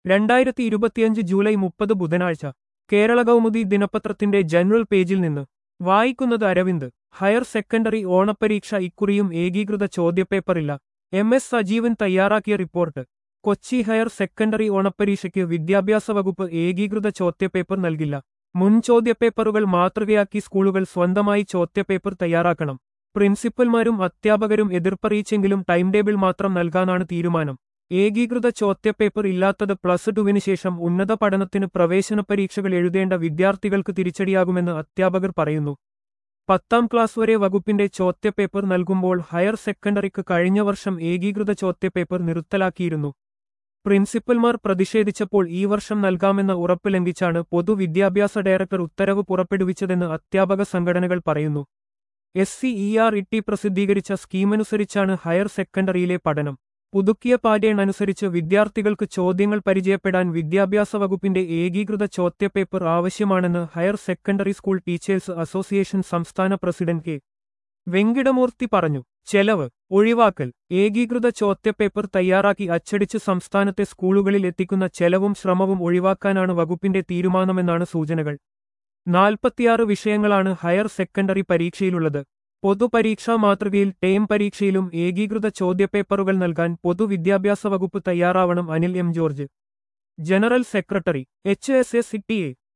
രണ്ടായിരത്തി ഇരുപത്തിയഞ്ച് ജൂലൈ മുപ്പത് ബുധനാഴ്ച കേരള കൗമുദി ദിനപത്രത്തിന്റെ ജനറൽ പേജിൽ നിന്ന് വായിക്കുന്നത് അരവിന്ദ് ഹയർ സെക്കൻഡറി ഓണപ്പരീക്ഷ ഇക്കുറിയും ഏകീകൃത ചോദ്യപേപ്പറില്ല എം എസ് സജീവൻ തയ്യാറാക്കിയ റിപ്പോർട്ട് കൊച്ചി ഹയർ സെക്കൻഡറി ഓണപ്പരീക്ഷയ്ക്ക് വിദ്യാഭ്യാസ വകുപ്പ് ഏകീകൃത ചോദ്യപേപ്പർ നൽകില്ല മുൻ ചോദ്യപേപ്പറുകൾ മാതൃകയാക്കി സ്കൂളുകൾ സ്വന്തമായി ചോദ്യപേപ്പർ തയ്യാറാക്കണം പ്രിൻസിപ്പൽമാരും അധ്യാപകരും എതിർപ്പറിയിച്ചെങ്കിലും ടൈം ടേബിൾ മാത്രം നൽകാനാണ് തീരുമാനം ഏകീകൃത ചോദ്യപേപ്പർ ഇല്ലാത്തത് പ്ലസ് ടുവിന് ശേഷം ഉന്നത പഠനത്തിന് പ്രവേശന പരീക്ഷകൾ എഴുതേണ്ട വിദ്യാർത്ഥികൾക്ക് തിരിച്ചടിയാകുമെന്ന് അധ്യാപകർ പറയുന്നു പത്താം ക്ലാസ് വരെ വകുപ്പിന്റെ ചോദ്യപേപ്പർ നൽകുമ്പോൾ ഹയർ സെക്കൻഡറിക്ക് കഴിഞ്ഞ വർഷം ഏകീകൃത ചോദ്യപേപ്പർ നിർത്തലാക്കിയിരുന്നു പ്രിൻസിപ്പൽമാർ പ്രതിഷേധിച്ചപ്പോൾ ഈ വർഷം നൽകാമെന്ന ഉറപ്പ് ലംഘിച്ചാണ് പൊതുവിദ്യാഭ്യാസ ഡയറക്ടർ ഉത്തരവ് പുറപ്പെടുവിച്ചതെന്ന് അധ്യാപക സംഘടനകൾ പറയുന്നു S C E R E പ്രസിദ്ധീകരിച്ച സ്കീമനുസരിച്ചാണ് ഹയർ സെക്കൻഡറിയിലെ പഠനം പുതുക്കിയ പാറ്റേൺ അനുസരിച്ച് വിദ്യാർത്ഥികൾക്ക് ചോദ്യങ്ങൾ പരിചയപ്പെടാൻ വിദ്യാഭ്യാസ വകുപ്പിന്റെ ഏകീകൃത ചോദ്യപേപ്പർ ആവശ്യമാണെന്ന് higher secondary school teachers association സംസ്ഥാന പ്രസിഡന്റ് കെ വെങ്കിടമൂർത്തി പറഞ്ഞു ചെലവ് ഒഴിവാക്കൽ ഏകീകൃത ചോദ്യപേപ്പർ തയ്യാറാക്കി അച്ചടിച്ച് സംസ്ഥാനത്തെ സ്കൂളുകളിൽ എത്തിക്കുന്ന ചെലവും ശ്രമവും ഒഴിവാക്കാനാണ് വകുപ്പിന്റെ തീരുമാനമെന്നാണ് സൂചനകൾ നാൽപ്പത്തിയാറ് വിഷയങ്ങളാണ് ഹയർ സെക്കൻഡറി പരീക്ഷയിലുള്ളത് പൊതുപരീക്ഷാ മാതൃകയിൽ ടേം പരീക്ഷയിലും ഏകീകൃത ചോദ്യപേപ്പറുകൾ നൽകാൻ പൊതുവിദ്യാഭ്യാസ വകുപ്പ് തയ്യാറാവണം Anil M George general secretary H S S T A